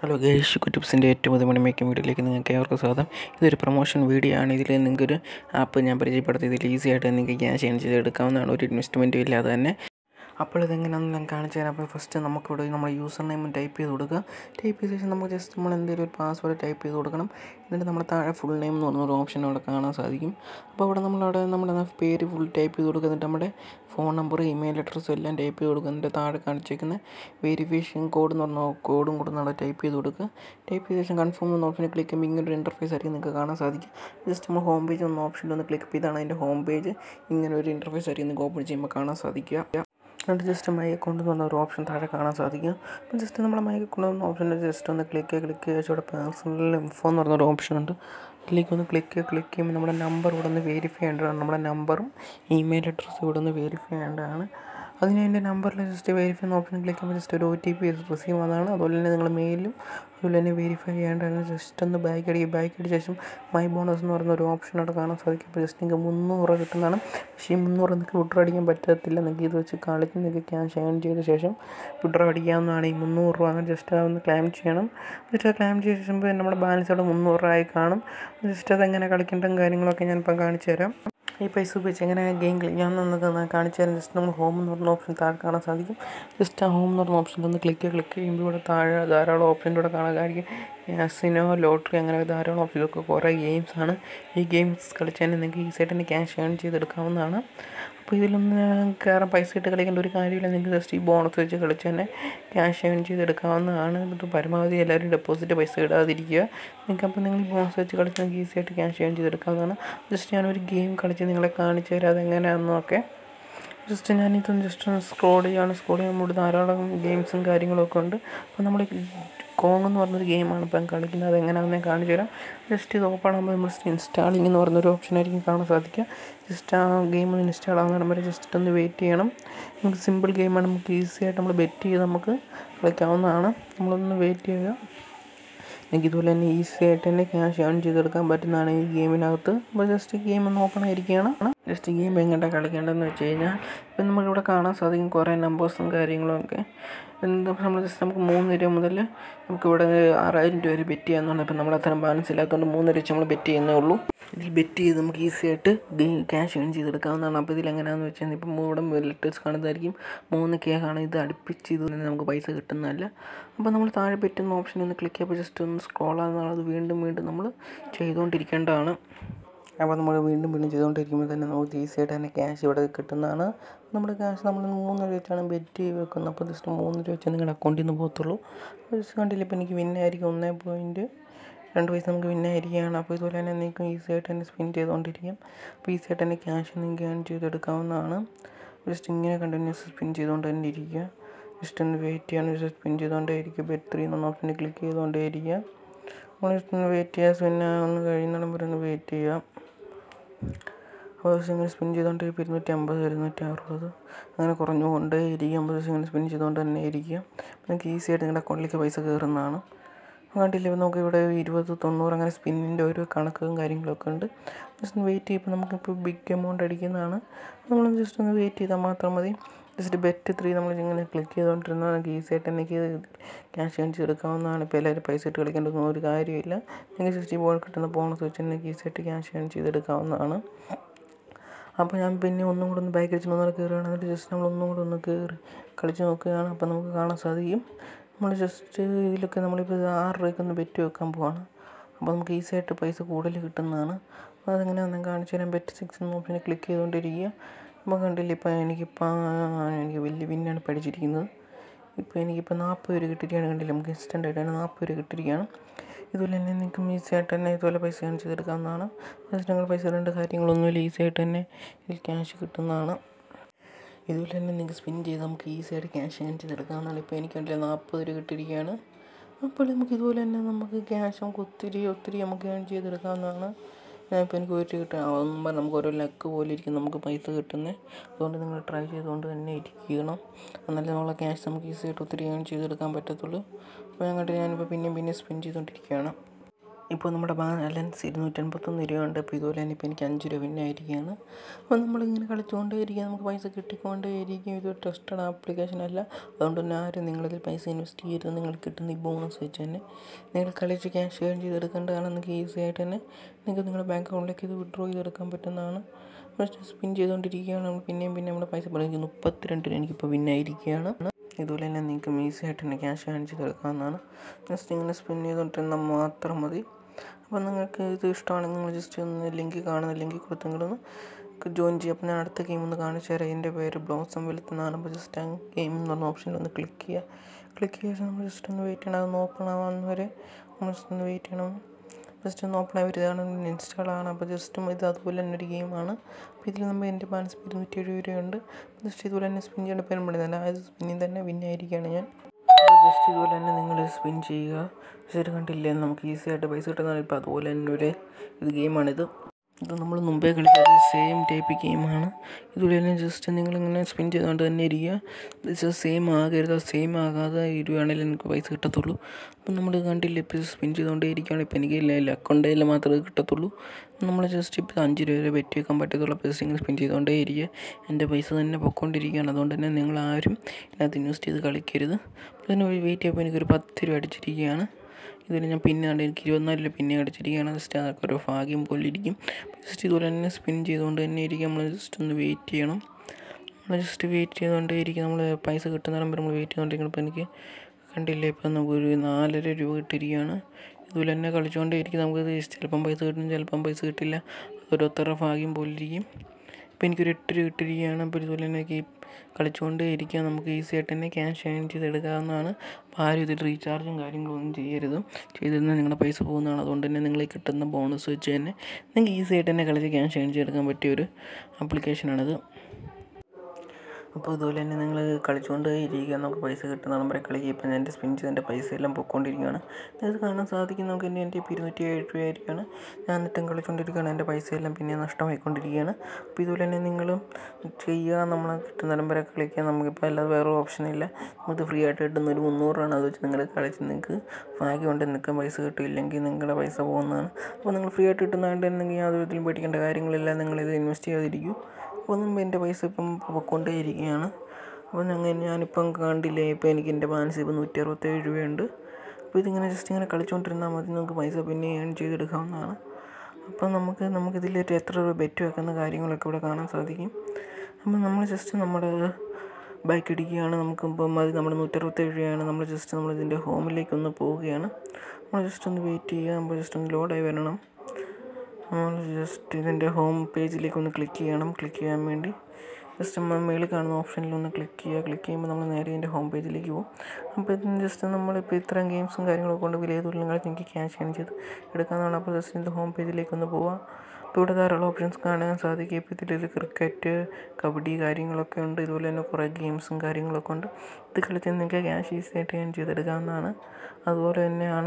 hello ഗേഷ് കുറ്റൂബ്സിൻ്റെ ഏറ്റവും പുതിയ മണിമേക്കും വീഡിയോയിലേക്ക് നിങ്ങൾക്ക് ഏവർക്കും സ്വാഗതം ഇതൊരു പ്രൊമോഷൻ വീഡിയോ ആണ് ഇതിൽ നിങ്ങൾക്കൊരു ആപ്പ് ഞാൻ പരിചയപ്പെടുത്തി ഇതിൽ ഈസി ആയിട്ട് നിങ്ങൾക്ക് ക്യാഷ് ഏൺ ചെയ്തെടുക്കാവുന്നതാണ് ഒരു ഇൻവെസ്റ്റ്മെൻറ്റും ഇല്ലാതെ തന്നെ അപ്പോൾ ഇതെങ്ങനെയാണെന്ന് ഞാൻ കാണിച്ചു തരാം അപ്പോൾ ഫസ്റ്റ് നമുക്കിവിടെ നമ്മുടെ യൂസർ നെയിം ടൈപ്പ് ചെയ്ത് കൊടുക്കുക ടൈപ്പ് ചെയ്ത ശേഷം നമുക്ക് ജസ്റ്റ് നമ്മൾ എന്തെങ്കിലും ഒരു പാസ്വേഡ് ടൈപ്പ് ചെയ്ത് കൊടുക്കണം എന്നിട്ട് നമ്മുടെ താഴെ ഫുൾ നെയിം എന്ന് പറഞ്ഞ ഒരു ഓപ്ഷൻ അവിടെ കാണാൻ സാധിക്കും അപ്പോൾ അവിടെ നമ്മളവിടെ നമ്മുടെ പേര് ഫുൾ ടൈപ്പ് ചെയ്ത് കൊടുക്കുക എന്നിട്ട് നമ്മുടെ ഫോൺ നമ്പർ ഇമെയിൽ അഡ്രസ്സും എല്ലാം ടൈപ്പ് ചെയ്ത് കൊടുക്കുക എന്നിട്ട് താഴെ കാണിച്ചേക്കുന്ന വെരിഫിക്കേഷൻ കോഡ് എന്ന് പറഞ്ഞ കോഡും കൂടെ നമ്മൾ ടൈപ്പ് ചെയ്ത് കൊടുക്കുക ടൈപ്പ് ചെയ്ത ശേഷം കൺഫേം എന്ന ഓപ്ഷനിൽ ക്ലിക്ക് ചെയ്യുമ്പോൾ ഇങ്ങനെ ഒരു ഇൻ്റർഫേസ് ആയിരിക്കും നിങ്ങൾക്ക് കാണാൻ സാധിക്കും ജസ്റ്റ് നമ്മൾ ഹോം പേജ് എന്ന ഓപ്ഷനിൽ ഒന്ന് ക്ലിക്ക് ചെയ്താണ് അതിൻ്റെ ഹോം പേജ് ഇങ്ങനെ ഒരു ഇൻ്റർഫേസ് ആയിരിക്കും നിങ്ങൾക്ക് ഓപ്പൺ ചെയ്യുമ്പോൾ കാണാൻ സാധിക്കുക എന്നിട്ട് ജസ്റ്റ് മൈ അക്കൗണ്ട് എന്ന് പറഞ്ഞ ഒരു ഓപ്ഷൻ താഴെ കാണാൻ സാധിക്കും അപ്പോൾ ജസ്റ്റ് നമ്മൾ മൈ അക്കൗണ്ട് എന്ന ഓപ്ഷനിൽ ജസ്റ്റ് ഒന്ന് ക്ലിക്ക് ചെയ്യുക ക്ലിക്ക് ചെയ്യുക ഇവിടെ പേഴ്സണൽ ഇൻഫോ എന്ന് പറഞ്ഞൊരു ഓപ്ഷൻ ഉണ്ട് അതിലേക്ക് ഒന്ന് ക്ലിക്ക് ചെയ്യുക ക്ലിക്ക് ചെയ്യുമ്പോൾ നമ്മുടെ നമ്പർ ഇവിടെ ഒന്ന് വെരിഫൈ ചെയ്യേണ്ടതാണ് നമ്മുടെ നമ്പറും ഇമെയിൽ അഡ്രസ്സും ഇവിടെ ഒന്ന് വെരിഫൈ ചെയ്യേണ്ടതാണ് അതിന് എൻ്റെ നമ്പറിൽ ജസ്റ്റ് വെരിഫൈ എന്ന ഓപ്ഷൻ ക്ലിക്ക് ചെയ്യുമ്പോൾ ജസ്റ്റ് ഒരു ഒ ടി പി റിസീവ് ആവുന്നതാണ് അതുപോലെ തന്നെ നിങ്ങൾ മെയിലും അതുപോലെ തന്നെ വെരിഫൈ ചെയ്യേണ്ടതാണ് ജസ്റ്റ് ഒന്ന് ബാക്ക് അടിക്കുക ബാക്ക് അടിച്ച ശേഷം മൈ ബോണസ് എന്ന് പറയുന്ന ഒരു ഓപ്ഷൻ അവിടെ കാണാൻ സാധിക്കും അപ്പോൾ ജസ്റ്റ് നിങ്ങൾക്ക് മുന്നൂറ് രൂപ കിട്ടുന്നതാണ് പക്ഷേ ഈ മുന്നൂറ് നിങ്ങൾക്ക് വിഡ്രോ അടിക്കാൻ പറ്റത്തില്ല നിങ്ങൾക്ക് ഇത് വെച്ച് കളിച്ച് നിങ്ങൾക്ക് ക്യാഷ് ഏൺ ചെയ്ത ശേഷം വിഡ്രോ അടിക്കാവുന്നതാണ് ഈ മുന്നൂറ് രൂപ അങ്ങനെ ജസ്റ്റ് അതൊന്ന് ക്ലെയിം ചെയ്യണം ജസ്റ്റ് ക്ലെയിം ചെയ്ത ശേഷം നമ്മുടെ ബാലൻസ് അവിടെ മുന്നൂറ് രൂപ ആയി കാണും ജസ്റ്റ് അതെങ്ങനെ കളിക്കേണ്ട കാര്യങ്ങളൊക്കെ ഞാനിപ്പം കാണിച്ചു തരാം ഈ പൈസ ഉപയോഗിച്ച് എങ്ങനെ ഗെയിം കളിക്കാമെന്നൊക്കെ കാണിച്ചു തരാം ജസ്റ്റ് നമ്മൾ ഹോം എന്ന് പറഞ്ഞ ഓപ്ഷൻ താഴെ കാണാൻ സാധിക്കും ജസ്റ്റ് ആ ഹോം എന്ന് പറഞ്ഞ ഓപ്ഷനിൽ ഒന്ന് ക്ലിക്ക് ക്ലിക്ക് ചെയ്യുമ്പോൾ ഇവിടെ താഴെ ധാരാളം ഓപ്ഷൻ്റെ ഇവിടെ കാണാൻ സാധിക്കും കാസിനോ ലോട്ടറി അങ്ങനെ ധാരാളം ഓപ്ഷൻ ഇതൊക്കെ കുറേ ഗെയിംസാണ് ഈ ഗെയിംസ് കളിച്ചാൽ നിങ്ങൾക്ക് ഈസിയായിട്ട് തന്നെ ക്യാഷ് ഏൺ ചെയ്തെടുക്കാവുന്നതാണ് അപ്പോൾ ഇതിലൊന്ന് കയറാൻ പൈസ ഇട്ട് കളിക്കേണ്ട ഒരു കാര്യമില്ല നിങ്ങൾക്ക് ജസ്റ്റ് ഈ ബോണസ് വെച്ച് കളിച്ച് തന്നെ ക്യാഷ് ഏൺ ചെയ്തെടുക്കാവുന്നതാണ് എന്നിട്ട് പരമാവധി എല്ലാവരും ഡെപ്പോസിറ്റ് പൈസ ഇടാതിരിക്കുക നിങ്ങൾക്ക് അപ്പോൾ നിങ്ങൾ ഈ ബോണസ് വെച്ച് കളിച്ച് നിങ്ങൾക്ക് ഈസി ആയിട്ട് ക്യാഷ് ഏൺ ചെയ്തെടുക്കാവുന്നതാണ് ജസ്റ്റ് ഞാനൊരു ഗെയിം കളിച്ച് നിങ്ങളെ കാണിച്ചു തരാം അതെങ്ങനെയാണെന്നൊക്കെ ജസ്റ്റ് ഞാനിതൊന്ന് ജസ്റ്റ് ഒന്ന് സ്ക്രോൾ ചെയ്യുകയാണ് സ്ക്രോൾ ചെയ്യുമ്പോൾ ധാരാളം ഗെയിംസും കാര്യങ്ങളൊക്കെ ഉണ്ട് അപ്പോൾ നമ്മൾ കോങ് എന്ന് പറഞ്ഞൊരു ഗെയിമാണ് ഇപ്പം കളിക്കുന്നത് അതെങ്ങനെയാണെന്ന് ഞാൻ കാണിച്ചു തരാം ജസ്റ്റ് ഇത് ഓപ്പൺ ആകുമ്പോൾ നമ്മൾ ഇൻസ്റ്റാളിംഗ് എന്ന് പറഞ്ഞൊരു ഓപ്ഷൻ ആയിരിക്കും കാണാൻ സാധിക്കുക ജസ്റ്റ് ആ ഗെയിം ഒന്ന് ഇൻസ്റ്റാൾ ആകുന്ന വരെ ജസ്റ്റ് ഒന്ന് വെയിറ്റ് ചെയ്യണം നമുക്ക് സിമ്പിൾ ഗെയിമാണ് നമുക്ക് ഈസി ആയിട്ട് നമ്മൾ ബെറ്റ് ചെയ്ത് നമുക്ക് കളിക്കാവുന്നതാണ് നമ്മളൊന്ന് വെയിറ്റ് ചെയ്യുക എനിക്ക് ഇതുപോലെ തന്നെ ഈസി ആയിട്ട് തന്നെ ക്യാഷ് ഏൺ ചെയ്തെടുക്കാൻ പറ്റുന്നതാണ് ഈ ഗെയിമിനകത്ത് അപ്പോൾ ജസ്റ്റ് ഗെയിം ഒന്ന് ഓപ്പൺ ആയിരിക്കുകയാണ് ജസ്റ്റ് ഗെയിം എങ്ങനെ കളിക്കേണ്ടതെന്ന് വെച്ച് കഴിഞ്ഞാൽ ഇപ്പം നമുക്കിവിടെ കാണാൻ സാധിക്കും കുറേ നമ്പേഴ്സും കാര്യങ്ങളും ഒക്കെ എന്താ നമ്മൾ ജസ്റ്റ് നമുക്ക് മൂന്ന് രൂപ മുതൽ നമുക്കിവിടെ ആറായിരം രൂപ വരെ ബെറ്റ് ചെയ്യാമെന്നാണ് ഇപ്പം നമ്മൾ അത്രയും ബാലൻസ് ഇല്ലാത്തതുകൊണ്ട് മൂന്ന് രൂപ നമ്മൾ ബെറ്റ് ചെയ്യുന്നേ ഉള്ളൂ ഇതിൽ ബെറ്റ് ചെയ്ത് നമുക്ക് ഈസി ആയിട്ട് ക്യാഷ് ഏൺ ചെയ്തെടുക്കാവുന്നതാണ് അപ്പോൾ ഇതിൽ എങ്ങനെയാണെന്ന് വെച്ചാൽ ഇപ്പം ഇവിടെ ലെറ്റേഴ്സ് കാണുന്നതായിരിക്കും മൂന്ന് കെ കാണാൻ ഇത് അടുപ്പിച്ച് ഇത് നമുക്ക് പൈസ കിട്ടുന്നതല്ല അപ്പോൾ നമ്മൾ താഴെ പറ്റുന്ന ഓപ്ഷൻ ഒന്ന് ക്ലിക്ക് ചെയ്യുമ്പോൾ ജസ്റ്റ് ഒന്ന് സ്ക്രോൾ ആകുന്നതാണ് അത് വീണ്ടും വീണ്ടും നമ്മൾ ചെയ്തുകൊണ്ടിരിക്കേണ്ടതാണ് അപ്പോൾ നമ്മൾ വീണ്ടും വീണ്ടും ചെയ്തുകൊണ്ടിരിക്കുമ്പോൾ തന്നെ നമുക്ക് ഈസി ആയിട്ട് തന്നെ ക്യാഷ് ഇവിടെ കിട്ടുന്നതാണ് നമ്മുടെ ക്യാഷ് നമ്മൾ മൂന്ന് രൂപ വെച്ചാണ് ബെറ്റ് ചെയ്ത് വെക്കുന്നത് അപ്പോൾ ജസ്റ്റ് മൂന്ന് രൂപ വെച്ചാൽ നിങ്ങളുടെ അക്കൗണ്ടിൽ നിന്ന് പോകത്തുള്ളൂ അപ്പോൾ ജസ്റ്റ് കണ്ടില്ല ഇപ്പോൾ എനിക്ക് വിന്നായിരിക്കും ഒന്നേ പോയിൻറ്റ് രണ്ട് പൈസ നമുക്ക് വിന്നായിരിക്കുകയാണ് അപ്പോൾ ഇതുപോലെ തന്നെ നിങ്ങൾക്ക് ഈസി ആയിട്ട് തന്നെ സ്പിൻ ചെയ്തുകൊണ്ടിരിക്കും അപ്പോൾ ഈസി ആയിട്ട് തന്നെ ക്യാഷ് നിങ്ങൾക്ക് ഏൺ ചെയ്തെടുക്കാവുന്നതാണ് ജസ്റ്റ് ഇങ്ങനെ കണ്ടിന്യൂസ് സ്പിൻ ചെയ്തുകൊണ്ട് തന്നെ ഇരിക്കുക ജസ്റ്റ് ഒന്ന് വെയിറ്റ് ചെയ്യാൻ ജസ്റ്റ് സ്പിൻ ചെയ്തുകൊണ്ടേ ഇരിക്കുക ബെറ്റ് ത്രീ എന്ന ഓപ്ഷനിൽ ക്ലിക്ക് ചെയ്തുകൊണ്ടേ ഇരിക്കുക നമ്മൾ ജസ്റ്റ് ഒന്ന് വെയിറ്റ് ചെയ്യുക പിന്നെ ഒന്ന് കഴിയുന്നിടം വരെ ഒന്ന് വെയിറ്റ് ചെയ്യുക അപ്പോൾ ദിവസം ഇങ്ങനെ സ്പിൻ ചെയ്തുകൊണ്ട് ഇപ്പോൾ ഇരുന്നൂറ്റി അമ്പത് ഇരുന്നൂറ്റി അറുപത് അങ്ങനെ കുറഞ്ഞു കൊണ്ടേ ഇരിക്കുക അമ്പത് ദിവസം ഇങ്ങനെ സ്പിൻ ചെയ്തുകൊണ്ട് തന്നെ ഇരിക്കുക നിങ്ങൾക്ക് ഈസി ആയിട്ട് നിങ്ങളുടെ അക്കൗണ്ടിലേക്ക് പൈസ കയറുന്നതാണ് കണ്ടില്ലേ നമുക്ക് ഇവിടെ ഇരുപത് തൊണ്ണൂറ് അങ്ങനെ സ്പിന്നിൻ്റെ ഓരോ കണക്കും കാര്യങ്ങളൊക്കെ ഉണ്ട് ജസ്റ്റ് ഒന്ന് വെയിറ്റ് ചെയ്യുമ്പോൾ നമുക്കിപ്പോൾ ബിഗ് എമൗണ്ട് അടിക്കുന്നതാണ് നമ്മൾ ജസ്റ്റ് ഒന്ന് വെയിറ്റ് ചെയ്താൽ മാത്രം മതി ജസ്റ്റ് ബെറ്റ് ത്രീ നമ്മൾ ഇങ്ങനെ ക്ലിക്ക് ചെയ്തുകൊണ്ടിരുന്നാൽ നമുക്ക് ഈസി ആയിട്ട് എനിക്ക് ക്യാഷ് ഏൺ ചെയ്തെടുക്കാവുന്നതാണ് ഇപ്പോൾ എല്ലാവരും പൈസ ഇട്ട് കളിക്കേണ്ടതൊന്നും ഒരു കാര്യമില്ല നിങ്ങൾക്ക് ജസ്റ്റ് ഇപ്പോൾ കിട്ടുന്ന ബോണസ് വെച്ച് എനിക്ക് ഈസി ആയിട്ട് ക്യാഷ് ഏൺ ചെയ്തെടുക്കാവുന്നതാണ് അപ്പോൾ ഞാൻ പിന്നെ ഒന്നും കൂടെ ഒന്ന് ബാക്ക് അടിച്ച് ഒന്നുകൂടെ കയറുകയാണ് എന്നിട്ട് ജസ്റ്റ് നമ്മൾ ഒന്നും കൂടെ ഒന്ന് കയറി കളിച്ച് നോക്കുകയാണ് അപ്പോൾ നമുക്ക് കാണാൻ സാധിക്കും നമ്മൾ ജസ്റ്റ് ഇതിലൊക്കെ നമ്മളിപ്പോൾ ആറ് രൂപയ്ക്ക് ഒന്ന് ബെറ്റ് വെക്കാൻ പോവാണ് അപ്പോൾ നമുക്ക് ഈസി ആയിട്ട് പൈസ കൂടുതൽ കിട്ടുന്നതാണ് അപ്പോൾ അതെങ്ങനെയാണെന്ന് കാണിച്ചു തരാൻ ബെറ്റ് സിക്സ് എന്ന ഓപ്ഷനിൽ ക്ലിക്ക് ചെയ്തുകൊണ്ടിരിക്കുക അപ്പോൾ കണ്ടില്ല ഇപ്പോൾ എനിക്കിപ്പോൾ എനിക്ക് വലിയ വിന്നാണ് പഠിച്ചിരിക്കുന്നത് ഇപ്പോൾ എനിക്കിപ്പോൾ നാൽപ്പത് രൂപ കിട്ടിയിരിക്കുകയാണ് കണ്ടില്ല നമുക്ക് ഇൻസ്റ്റൻ്റ് ആയിട്ട് തന്നെ നാൽപ്പത് രൂപ കിട്ടിയിരിക്കുകയാണ് ഇതുപോലെ തന്നെ നിങ്ങൾക്ക് ഈസി ആയിട്ട് തന്നെ ഇതുപോലെ പൈസ ഏൺ ചെയ്തെടുക്കാവുന്നതാണ് ജസ്റ്റ് നിങ്ങൾ പൈസ ഇടേണ്ട കാര്യങ്ങളൊന്നുമില്ല ഈസി ആയിട്ട് തന്നെ ഇതിൽ ക്യാഷ് കിട്ടുന്നതാണ് ഇതുപോലെ തന്നെ നിങ്ങൾക്ക് സ്പിൻ ചെയ്ത് നമുക്ക് ഈസി ആയിട്ട് ക്യാഷ് ഏൺ ചെയ്തെടുക്കാവുന്നതാണ് ഇപ്പോൾ എനിക്ക് വേണ്ടി നാൽപ്പത് രൂപ കിട്ടിയിരിക്കുകയാണ് അപ്പോൾ നമുക്ക് ഇതുപോലെ തന്നെ നമുക്ക് ക്യാഷ് നമുക്ക് ഒത്തിരി ഒത്തിരി നമുക്ക് ഏൺ ചെയ്തെടുക്കാവുന്നതാണ് ഇപ്പോൾ എനിക്ക് ഒരു കിട്ടുക അതൊന്നും നമുക്ക് ഓരോ ലക്ക് പോലെ ഇരിക്കും നമുക്ക് പൈസ കിട്ടുന്നത് അതുകൊണ്ട് നിങ്ങൾ ട്രൈ ചെയ്തുകൊണ്ട് തന്നെ ഇരിക്കണം എന്നാലേ നമ്മളെ ക്യാഷ് നമുക്ക് ഈസി ആയിട്ട് ഒത്തിരി ഏൺ ചെയ്തെടുക്കാൻ പറ്റത്തുള്ളൂ അപ്പോൾ ഞാൻ കണ്ടിട്ട് ഞാനിപ്പോൾ പിന്നെയും പിന്നെയും സ്പെൻഡ് ചെയ്തുകൊണ്ടിരിക്കുകയാണ് ഇപ്പോൾ നമ്മുടെ ബാലൻസ് ഇരുന്നൂറ്റൻപത്തൊന്ന് രൂപയുണ്ട് അപ്പോൾ ഇതുപോലെ തന്നെ ഇപ്പോൾ എനിക്ക് അഞ്ച് രൂപ വിന്നായിരിക്കുകയാണ് അപ്പോൾ നമ്മളിങ്ങനെ കളിച്ചുകൊണ്ടേ ഇരിക്കുക നമുക്ക് പൈസ കിട്ടിക്കൊണ്ടേ ഇരിക്കും ഇതൊരു ട്രസ്റ്റഡ് ആപ്ലിക്കേഷൻ അല്ല അതുകൊണ്ട് തന്നെ ആരും നിങ്ങളിതിൽ പൈസ ഇൻവെസ്റ്റ് ചെയ്യരുത് നിങ്ങൾക്ക് കിട്ടുന്ന ഈ ബോണസ് വെച്ച് തന്നെ നിങ്ങൾ കളിച്ച് ക്യാഷ് ഏൺ ചെയ്തെടുക്കേണ്ടതാണ് നിങ്ങൾക്ക് ഈസി ആയിട്ട് തന്നെ നിങ്ങൾക്ക് നിങ്ങളുടെ ബാങ്ക് അക്കൗണ്ടിലേക്ക് ഇത് വിഡ്രോ ചെയ്തെടുക്കാൻ പറ്റുന്നതാണ് സ്പിൻ ചെയ്തുകൊണ്ടിരിക്കുകയാണ് നമ്മൾ പിന്നെയും പിന്നെ നമ്മുടെ പൈസ പറയുന്നത് മുപ്പത്തിരണ്ട് രൂപ എനിക്കിപ്പോൾ വിന്നായിരിക്കുകയാണ് ഇതുപോലെ തന്നെ നിങ്ങൾക്ക് ഈസി ആയിട്ട് തന്നെ ക്യാഷ് ഏൺ ചെയ്തെടുക്കാവുന്നതാണ് ജസ്റ്റ് ഇങ്ങനെ സ്പിൻ ചെയ്തുകൊണ്ടിരുന്നാൽ മാത്രം മതി അപ്പോൾ നിങ്ങൾക്ക് ഇത് ഇഷ്ടമാണെങ്കിൽ നിങ്ങൾ ജസ്റ്റ് ഒന്ന് ലിങ്ക് കാണുന്ന ലിങ്കിൽ കൊടുത്ത് നിങ്ങളൊന്ന് ജോയിൻ ചെയ്യുക അപ്പോൾ ഞാൻ അടുത്ത ഗെയിം ഒന്ന് കാണിച്ചു തരാം എൻ്റെ പേര് ബ്ലോസം വെൽത്ത് എന്നാണ് അപ്പോൾ ജസ്റ്റ് ആ ഗെയിം എന്ന് പറഞ്ഞ ഓപ്ഷനിൽ ഒന്ന് ക്ലിക്ക് ചെയ്യുക ക്ലിക്ക് ചെയ്ത ശേഷം നമ്മൾ ജസ്റ്റ് ഒന്ന് വെയിറ്റ് ചെയ്യണം അത് ഓപ്പൺ ആവാൻ വരെ നമ്മൾ ജസ്റ്റ് ഒന്ന് വെയിറ്റ് ചെയ്യണം ജസ്റ്റ് ഒന്ന് ഓപ്പൺ ആയി വരുന്നതാണ് ഇൻസ്റ്റാൾ ആണ് അപ്പോൾ ജസ്റ്റ് ഇത് അതുപോലെ തന്നെ ഒരു ഗെയിമാണ് അപ്പോൾ ഇതിൽ നമ്മൾ എൻ്റെ ബാലൻസ് ഇരുന്നൂറ്റി എഴുപത് രൂപയുണ്ട് ജസ്റ്റ് ഇതുപോലെ തന്നെ സ്പിൻ ചെയ്യേണ്ട പേരും പെടുന്നില്ല അത് സ്പിന്നിൽ തന്നെ വിന്നായിരിക്കുകയാണ് ഞാൻ ജസ്റ്റ് ഇതുപോലെ തന്നെ നിങ്ങൾ സ്പിൻ ചെയ്യുക ശരി കണ്ടില്ലേ നമുക്ക് ഈസി ആയിട്ട് പൈസ കിട്ടുന്നതാണ് ഇപ്പോൾ അതുപോലെ തന്നെ ഒരു ഇത് ഗെയിമാണിത് ഇത് നമ്മൾ മുമ്പേ കളിച്ചത് സെയിം ടൈപ്പ് ഗെയിമാണ് ഇതുപോലെ തന്നെ ജസ്റ്റ് നിങ്ങളിങ്ങനെ സ്പിൻ ചെയ്തുകൊണ്ട് തന്നെ ഇരിക്കുക ജസ്റ്റ് സെയിം ആകരുത് സെയിം ആകാതെ ഇരുവാണെങ്കിലും എനിക്ക് പൈസ കിട്ടത്തുള്ളൂ അപ്പം നമ്മൾ കണ്ടില്ല ഇപ്പോൾ സ്പിൻ ചെയ്തുകൊണ്ടേ ഇരിക്കുകയാണ് ഇപ്പോൾ എനിക്ക് അക്കൗണ്ടിൽ മാത്രമേ കിട്ടത്തുള്ളൂ നമ്മൾ ജസ്റ്റ് ഇപ്പോൾ അഞ്ച് രൂപ വരെ വെറ്റി വെക്കാൻ പറ്റത്തുള്ളൂ അപ്പോൾ ജസ്റ്റ് ഇങ്ങനെ സ്പിൻ ചെയ്തുകൊണ്ടേ ഇരിക്കുക എൻ്റെ പൈസ തന്നെ പൊയ്ക്കൊണ്ടിരിക്കുകയാണ് അതുകൊണ്ട് തന്നെ നിങ്ങൾ ആരും ഇതിനകത്ത് ഇൻവെസ്റ്റ് ചെയ്ത് കളിക്കരുത് അപ്പോൾ തന്നെ വെയിറ്റ് ചെയ്യുമ്പോൾ എനിക്കൊരു പത്ത് രൂപ അടിച്ചിരിക്കുകയാണ് ഇതിൽ ഞാൻ പിന്നെ കണ്ട് എനിക്ക് ഇരുപത്തിനാലിൽ പിന്നെ അടിച്ചിരിക്കുകയാണ് ജസ്റ്റ് അതൊക്കെ ഒരു ഭാഗ്യം പോലെ ഇരിക്കും ജസ്റ്റ് ഇതുപോലെ തന്നെ സ്പിൻ ചെയ്തുകൊണ്ട് തന്നെ ഇരിക്കും നമ്മൾ ജസ്റ്റ് ഒന്ന് വെയിറ്റ് ചെയ്യണം നമ്മൾ ജസ്റ്റ് വെയിറ്റ് ചെയ്തുകൊണ്ടേ ഇരിക്കും നമ്മൾ പൈസ കിട്ടുന്നിടം വരെ നമ്മൾ വെയിറ്റ് ചെയ്തുകൊണ്ടിരിക്കണം ഇപ്പോൾ എനിക്ക് കണ്ടില്ലേ ഇപ്പം നമുക്കൊരു നാലര രൂപ കിട്ടിയിരിക്കുകയാണ് ഇതുപോലെ തന്നെ കളിച്ചുകൊണ്ടേ ഇരിക്കും നമുക്ക് ചിലപ്പം പൈസ കിട്ടും ചിലപ്പം പൈസ കിട്ടില്ല ഓരോരുത്തരുടെ ഭാഗ്യം പോലെ ഇരിക്കും ഇപ്പോൾ എനിക്കൊരു എട്ട് രൂപ കിട്ടിയിരിക്കുകയാണ് അപ്പോൾ ഇതുപോലെ തന്നെ എനിക്ക് കളിച്ചുകൊണ്ടേ ഇരിക്കുക നമുക്ക് ഈസി ആയിട്ട് തന്നെ ക്യാഷ് ഏൺ ചെയ്തെടുക്കാവുന്നതാണ് അപ്പോൾ ആരും ഇതിൽ റീചാർജും കാര്യങ്ങളൊന്നും ചെയ്യരുത് ചെയ്തിരുന്നാൽ നിങ്ങളുടെ പൈസ പോകുന്നതാണ് അതുകൊണ്ട് തന്നെ നിങ്ങൾ കിട്ടുന്ന ബോണസ് വെച്ച് തന്നെ നിങ്ങൾക്ക് ഈസി ആയിട്ട് തന്നെ കളിച്ച് ക്യാഷ് ഏൺ ചെയ്തെടുക്കാൻ പറ്റിയ ഒരു ആപ്ലിക്കേഷനാണിത് അപ്പോൾ ഇതുപോലെ തന്നെ നിങ്ങൾ കളിച്ചുകൊണ്ട് ഇരിക്കുക നമുക്ക് പൈസ കിട്ടുന്ന നമ്പറെ കളിക്കുക ഇപ്പം എൻ്റെ സ്പിൻ ചെയ്തതിൻ്റെ പൈസ എല്ലാം പൊയ്ക്കൊണ്ടിരിക്കുകയാണ് ഇത് കാണാൻ സാധിക്കും നമുക്ക് എൻ്റെ എൻ്റെ ഇപ്പോൾ ഇരുന്നൂറ്റി ഏഴ് രൂപയായിരിക്കുകയാണ് ഞാൻ എന്നിട്ടും കളിച്ചുകൊണ്ടിരിക്കുകയാണ് എൻ്റെ പൈസ എല്ലാം പിന്നെ നഷ്ടമായിക്കൊണ്ടിരിക്കുകയാണ് അപ്പോൾ ഇതുപോലെ തന്നെ നിങ്ങളും ചെയ്യുക നമ്മൾ കിട്ടുന്ന നമ്പറെ കളിക്കുക നമുക്കിപ്പോൾ അല്ലാതെ വേറെ ഓപ്ഷൻ ഇല്ല നമുക്ക് ഫ്രീ ആയിട്ട് കിട്ടുന്ന ഒരു മുന്നൂറ് രൂപയാണ് അത് വെച്ച് നിങ്ങൾ കളിച്ച് നിങ്ങൾക്ക് ഭാഗ്യം കൊണ്ട് നിങ്ങൾക്ക് പൈസ കിട്ടില്ലെങ്കിൽ നിങ്ങളുടെ പൈസ പോകുന്നതാണ് അപ്പോൾ നിങ്ങൾ ഫ്രീ ആയിട്ട് കിട്ടുന്നതുകൊണ്ട് തന്നെ നിങ്ങൾക്ക് യാതൊരു വിധത്തിലും പേടിക്കേണ്ട കാര്യങ്ങളില്ല നിങ്ങളിത് ഇൻവെസ്റ്റ് ചെയ്യാതിരിക്കും അപ്പോൾ നമ്മൾ എൻ്റെ പൈസ ഇപ്പം പൊയ്ക്കൊണ്ടേ ഇരിക്കുകയാണ് അപ്പോൾ ഞങ്ങൾ ഞാനിപ്പം കണ്ടില്ലേ ഇപ്പോൾ എനിക്ക് എൻ്റെ ബാലൻസ് ഇപ്പോൾ നൂറ്റി അറുപത്തേഴ് രൂപയുണ്ട് അപ്പോൾ ഇതിങ്ങനെ ജസ്റ്റ് ഇങ്ങനെ കളിച്ചുകൊണ്ടിരുന്നാൽ മതി നമുക്ക് പൈസ പിന്നെ ഏൺ ചെയ്തെടുക്കാവുന്നതാണ് അപ്പോൾ നമുക്ക് നമുക്കിതിൽ എത്ര രൂപ ബെറ്റ് വെക്കുന്ന കാര്യങ്ങളൊക്കെ ഇവിടെ കാണാൻ സാധിക്കും അപ്പോൾ നമ്മൾ ജസ്റ്റ് നമ്മുടെ ബൈക്ക് അടിക്കുകയാണ് നമുക്കിപ്പം മതി നമ്മുടെ നൂറ്ററുപത്തേഴ് രൂപയാണ് നമ്മൾ ജസ്റ്റ് നമ്മൾ ഇതിൻ്റെ ഹോമിലേക്ക് ഒന്ന് പോവുകയാണ് നമ്മൾ ജസ്റ്റ് ഒന്ന് വെയിറ്റ് ചെയ്യുക നമ്മൾ ജസ്റ്റ് ഒന്ന് ലോഡായി വരണം നമ്മൾ ജസ്റ്റ് ഇതിൻ്റെ ഹോം പേജിലേക്ക് ഒന്ന് ക്ലിക്ക് ചെയ്യണം ക്ലിക്ക് ചെയ്യാൻ വേണ്ടി ജസ്റ്റ് നമ്മൾ മേളിൽ കാണുന്ന ഓപ്ഷനിൽ ഒന്ന് ക്ലിക്ക് ചെയ്യുക ക്ലിക്ക് ചെയ്യുമ്പോൾ നമ്മൾ നേരെ ഇതിൻ്റെ ഹോം പേജിലേക്ക് പോകും അപ്പോൾ ഇതിന് ജസ്റ്റ് നമ്മളിപ്പോൾ ഇത്രയും ഗെയിംസും കാര്യങ്ങളൊക്കെ കൊണ്ട് വലിയ ദൂരം കളിച്ച് എനിക്ക് ക്യാഷ് ഏൺ ചെയ്ത് എടുക്കാവുന്നതാണ് അപ്പോൾ ജസ്റ്റ് ഇതിൻ്റെ ഹോം പേജിലേക്ക് ഒന്ന് പോവാം അപ്പോൾ ഇവിടെ ധാരാളം ഓപ്ഷൻസ് കാണാൻ സാധിക്കും ഇപ്പോൾ ഇതിൽ ക്രിക്കറ്റ് കബഡി കാര്യങ്ങളൊക്കെ ഉണ്ട് ഇതുപോലെ തന്നെ കുറേ ഗെയിംസും കാര്യങ്ങളൊക്കെ ഉണ്ട് ഇത് കളിച്ച് നിങ്ങൾക്ക് ക്യാഷ് ഈസി ആയിട്ട് ഏൺ ചെയ്തെടുക്കാവുന്നതാണ് അതുപോലെ തന്നെയാണ്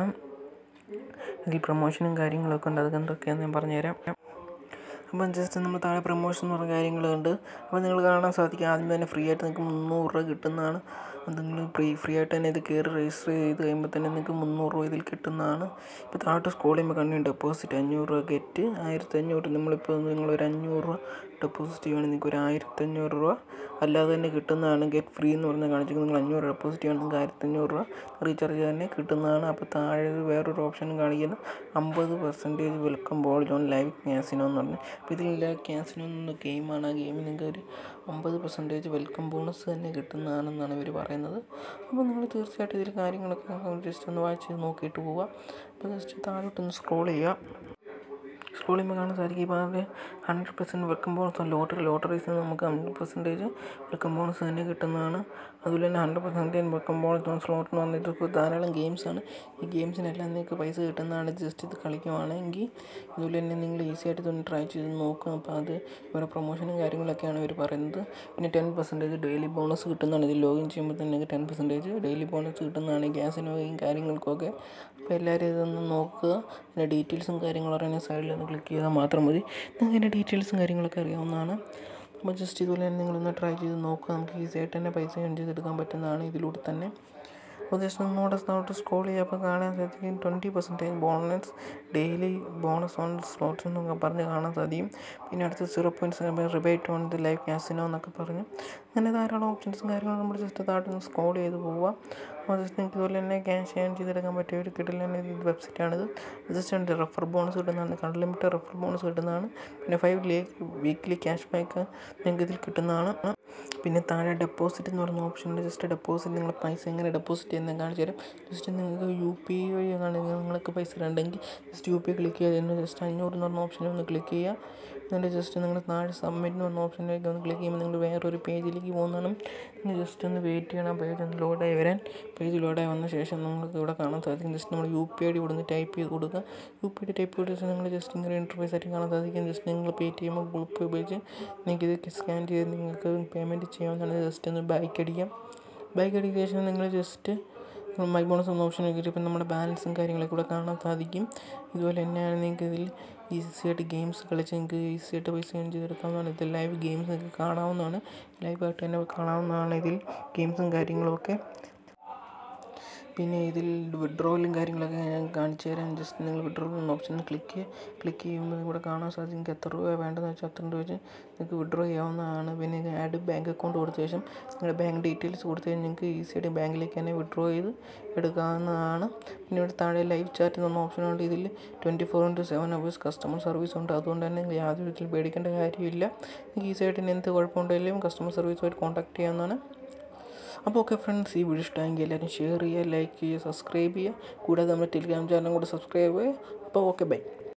ഇതിൽ പ്രൊമോഷനും കാര്യങ്ങളൊക്കെ ഉണ്ട് അതൊക്കെ എന്തൊക്കെയാണെന്ന് ഞാൻ പറഞ്ഞുതരാം അപ്പം ജസ്റ്റ് നമ്മൾ താഴെ പ്രൊമോഷൻ എന്ന് പറഞ്ഞ കാര്യങ്ങളുണ്ട് അപ്പോൾ നിങ്ങൾ കാണാൻ സാധിക്കും ആദ്യം തന്നെ ഫ്രീ ആയിട്ട് നിങ്ങൾക്ക് മുന്നൂറ് രൂപ കിട്ടുന്നതാണ് അത് നിങ്ങൾ ഫ്രീ ഫ്രീ ആയിട്ട് തന്നെ ഇത് കയറി രജിസ്റ്റർ ചെയ്ത് കഴിയുമ്പോൾ തന്നെ നിങ്ങൾക്ക് മുന്നൂറ് രൂപ ഇതിൽ കിട്ടുന്നതാണ് ഇപ്പോൾ താഴോട്ട് സ്കോൾ ചെയ്യുമ്പോൾ കണ്ടു ഡെപ്പോസിറ്റ് അഞ്ഞൂറ് രൂപ ഗെറ്റ് ആയിരത്തി അഞ്ഞൂറ് നമ്മളിപ്പോൾ നിങ്ങളൊരു അഞ്ഞൂറ് രൂപ ഡെപ്പോസിറ്റ് ചെയ്യുകയാണെങ്കിൽ നിങ്ങൾക്ക് ഒരു ആയിരത്തഞ്ഞൂറ് രൂപ അല്ലാതെ തന്നെ കിട്ടുന്നതാണ് ഗെറ്റ് ഫ്രീ എന്ന് പറഞ്ഞാൽ കാണിച്ചിട്ട് നിങ്ങൾ അഞ്ഞൂറ് ഡെപ്പോസിറ്റ് ചെയ്യുകയാണെങ്കിൽ നിങ്ങൾക്ക് ആയിരത്തഞ്ഞൂറ് രൂപ റീചാർജ് തന്നെ കിട്ടുന്നതാണ് അപ്പോൾ താഴെ വേറൊരു ഓപ്ഷൻ കാണിക്കുന്ന അമ്പത് percentage welcome ball John live casino എന്ന് പറഞ്ഞ് അപ്പോൾ ഇതിൽ ലൈവ് ക്യാസിനോ എന്ന ഗെയിമാണ് ആ ഗെയിമിൽ നിങ്ങൾക്ക് ഒരു അമ്പത് പെർസെൻറ്റേജ് വെൽക്കം ബോണസ് തന്നെ കിട്ടുന്നതാണെന്നാണ് ഇവർ പറയുന്നത് അപ്പോൾ നിങ്ങൾ തീർച്ചയായിട്ടും ഇതിൽ കാര്യങ്ങളൊക്കെ ജസ്റ്റ് ഒന്ന് വായിച്ച് നോക്കിയിട്ട് പോവുക അപ്പോൾ ജസ്റ്റ് താഴോട്ടൊന്ന് സ്ക്രോൾ ചെയ്യുക സ്ക്രോൾ ചെയ്യുമ്പോൾ കാണാൻ സാധിക്കും ഇപ്പോൾ അവർ hundred percent welcome bonus lottery ലോട്ടറീസിൽ നമുക്ക് ഹൺഡ്രഡ് പെർസെൻറ്റേജ് വെൽക്കം ബോണസ് തന്നെ കിട്ടുന്നതാണ് അതുപോലെ തന്നെ hundred percentage welcome bonus slot എന്ന് പറഞ്ഞിട്ട് ഇപ്പോൾ ധാരാളം ഗെയിംസാണ് ഈ ഗെയിംസിനെല്ലാം നിങ്ങൾക്ക് പൈസ കിട്ടുന്നതാണ് ജസ്റ്റ് ഇത് കളിക്കുവാണെങ്കിൽ അതുപോലെ തന്നെ നിങ്ങൾ ഈസി ആയിട്ട് ഇതൊന്ന് ട്രൈ ചെയ്ത് നോക്കുക അപ്പോൾ അത് ഇവരുടെ പ്രൊമോഷനും കാര്യങ്ങളൊക്കെയാണ് ഇവർ പറയുന്നത് പിന്നെ ടെൻ പെർസെൻറ്റേജ് ഡെയിലി ബോണസ് കിട്ടുന്നതാണ് ഇത് ലോഗിൻ ചെയ്യുമ്പോൾ തന്നെ ടെൻ പെർസെൻറ്റേജ് ഡെയിലി ബോണസ് കിട്ടുന്നതാണ് ഈ ഗ്യാസിനോയും കാര്യങ്ങൾക്കൊക്കെ അപ്പോൾ എല്ലാവരും ഇതൊന്ന് നോക്കുക പിന്നെ ഡീറ്റെയിൽസും കാര്യങ്ങളും അറിയാൻ സൈഡിൽ ഒന്ന് ക്ലിക്ക് ചെയ്താൽ മാത്രം മതി നിങ്ങൾക്ക് അതിൻ്റെ ഡീറ്റെയിൽസും കാര്യങ്ങളൊക്കെ അറിയാവുന്നതാണ് അപ്പോൾ ജസ്റ്റ് ഇതുപോലെ തന്നെ നിങ്ങളൊന്ന് ട്രൈ ചെയ്ത് നോക്കുക നമുക്ക് ഈസി ആയിട്ട് തന്നെ പൈസ ഏൺ ചെയ്തെടുക്കാൻ പറ്റുന്നതാണ് ഇതിലൂടെ തന്നെ അപ്പോൾ ജസ്റ്റ് ഒന്നുകൂടെ സ്ലോട്ട് സ്ക്രോൾ ചെയ്യുമ്പോൾ കാണാൻ സാധിക്കും twenty percentage bonus daily bonus on slots എന്നൊക്കെ പറഞ്ഞ് കാണാൻ സാധിക്കും പിന്നെ അടുത്ത് zero point seven rebate on the life casino എന്നൊക്കെ പറഞ്ഞ് അങ്ങനെ ധാരാളം ഓപ്ഷൻസും കാര്യങ്ങളും നമ്മൾ ജസ്റ്റ് താഴോട്ട് നിന്ന് സ്ക്രോൾ ചെയ്ത് പോവുക അപ്പോൾ ജസ്റ്റ് നിങ്ങൾക്ക് ഇതുപോലെ തന്നെ ക്യാഷ് ഏൺ ചെയ്തെടുക്കാൻ പറ്റിയ ഒരു കിട്ടില്ല തന്നെ വെബ്സൈറ്റാണിത് ജസ്റ്റ് ഉണ്ട് റെഫർ ബോണസ് കിട്ടുന്നതാണ് അൺലിമിറ്റഡ് റെഫർ ബോണസ് കിട്ടുന്നതാണ് പിന്നെ ഫൈവ് വീക്ക്ലി ക്യാഷ് ബാക്ക് നിങ്ങൾക്ക് ഇതിൽ കിട്ടുന്നതാണ് പിന്നെ താഴെ ഡെപ്പോസിറ്റ് എന്ന് പറയുന്ന ഓപ്ഷൻ ഉണ്ട് ജസ്റ്റ് ഡെപ്പോസിറ്റ് നിങ്ങൾ പൈസ എങ്ങനെ ഡെപ്പോസിറ്റ് ചെയ്യുന്നത് കാണിച്ചു തരാം ജസ്റ്റ് നിങ്ങൾക്ക് യു പി ഐ വഴി നിങ്ങൾക്ക് പൈസ ഇടണ്ടെങ്കിൽ just U P I click ചെയ്ത് ജസ്റ്റ് അഞ്ഞൂറ് എന്ന് പറഞ്ഞ ഓപ്ഷനിൽ ഒന്ന് ക്ലിക്ക് ചെയ്യുക എന്നിട്ട് ജസ്റ്റ് നിങ്ങൾ താഴെ സബ്മിറ്റ് എന്ന് പറഞ്ഞ ഓപ്ഷനിലേക്ക് ഒന്ന് ക്ലിക്ക് ചെയ്യുമ്പോൾ നിങ്ങൾ വേറൊരു പേജിലേക്ക് പോകുന്നതാണ് നിങ്ങൾ ജസ്റ്റ് ഒന്ന് വെയിറ്റ് ചെയ്യണം പേജ് ഒന്ന് ലോഡായി വരാൻ പേജ് ലോഡായി വന്ന ശേഷം നിങ്ങൾക്ക് ഇവിടെ കാണാൻ സാധിക്കും ജസ്റ്റ് നമ്മൾ യു പി ഐ ഡി ഇവിടുന്ന് ടൈപ്പ് ചെയ്ത് കൊടുക്കുക U P I D type ചെയ്ത് വെച്ചാൽ നിങ്ങൾ ജസ്റ്റ് ഇങ്ങനെ ഇൻ്റർഫേസ് ആയിട്ട് കാണാൻ സാധിക്കും ജസ്റ്റ് നിങ്ങൾ Paytm Google Pay ഉപയോഗിച്ച് നിങ്ങൾക്ക് ഇത് സ്കാൻ ചെയ്ത് നിങ്ങൾക്ക് പേയ്മെൻറ്റ് ചെയ്യാവുന്നതാണ് ജസ്റ്റ് ഒന്ന് ബൈക്ക് അടിക്കാം ബൈക്ക് അടിക്കുന്ന ശേഷം നിങ്ങൾ ജസ്റ്റ് മൈ ബോണസ് എന്ന ഓപ്ഷൻ നോക്കിയിട്ട് ഇപ്പം നമ്മുടെ ബാലൻസും കാര്യങ്ങളൊക്കെ ഇവിടെ കാണാൻ സാധിക്കും ഇതുപോലെ തന്നെയാണ് നിങ്ങൾക്ക് ഇതിൽ ഈസി ആയിട്ട് ഗെയിംസ് കളിച്ച് നിങ്ങൾക്ക് ഈസി ആയിട്ട് പൈസ ഏൺ ചെയ്തെടുക്കാവുന്നതാണ് ഇത് ലൈവ് ഗെയിംസ് നിങ്ങൾക്ക് കാണാവുന്നതാണ് ലൈവായിട്ട് തന്നെ കാണാവുന്നതാണ് ഇതിൽ ഗെയിംസും കാര്യങ്ങളുമൊക്കെ പിന്നെ ഇതിൽ വിഡ്രോവലും കാര്യങ്ങളൊക്കെ ഞാൻ കാണിച്ചു തരാം ജസ്റ്റ് നിങ്ങൾ വിഡ്രോവൽ എന്ന ഓപ്ഷൻ ക്ലിക്ക് ചെയ്യുക ക്ലിക്ക് ചെയ്യുമ്പോൾ ഇവിടെ കാണാൻ സാധിക്കും നിങ്ങൾക്ക് എത്ര രൂപ വേണ്ടതെന്ന് വെച്ചാൽ അത്ര രൂപ വെച്ച് നിങ്ങൾക്ക് വിഡ്രോ ചെയ്യാവുന്നതാണ് പിന്നെ ആഡ് ബാങ്ക് അക്കൗണ്ട് കൊടുത്ത ശേഷം നിങ്ങളുടെ ബാങ്ക് ഡീറ്റെയിൽസ് കൊടുത്തു കഴിഞ്ഞാൽ നിങ്ങൾക്ക് ഈസി ആയിട്ട് ബാങ്കിലേക്ക് തന്നെ വിഡ്രോ ചെയ്ത് എടുക്കാവുന്നതാണ് പിന്നെ ഇവിടെ താഴെ ലൈവ് ചാറ്റ് എന്ന ഓപ്ഷനുണ്ട് ഇതിൽ twenty four into seven hours customer service ഉണ്ട് അതുകൊണ്ട് തന്നെ നിങ്ങൾ യാതൊരു വിധത്തിൽ പേടിക്കേണ്ട കാര്യമില്ല നിങ്ങൾക്ക് ഈസി ആയിട്ട് എന്ത് കുഴപ്പമുണ്ടെങ്കിലും കസ്റ്റമർ സർവീസുമായിട്ട് കോൺടാക്ട് ചെയ്യാവുന്നതാണ് അപ്പോൾ ഓക്കെ ഫ്രണ്ട്സ് ഈ വീഡിയോ ഇഷ്ടമെങ്കിൽ എല്ലാവരും ഷെയർ ചെയ്യുക ലൈക്ക് ചെയ്യുക സബ്സ്ക്രൈബ് ചെയ്യുക കൂടാതെ നമ്മുടെ ടെലിഗ്രാം ചാനലും കൂടെ സബ്സ്ക്രൈബ് ചെയ്യുക അപ്പോൾ ഓക്കെ ബൈ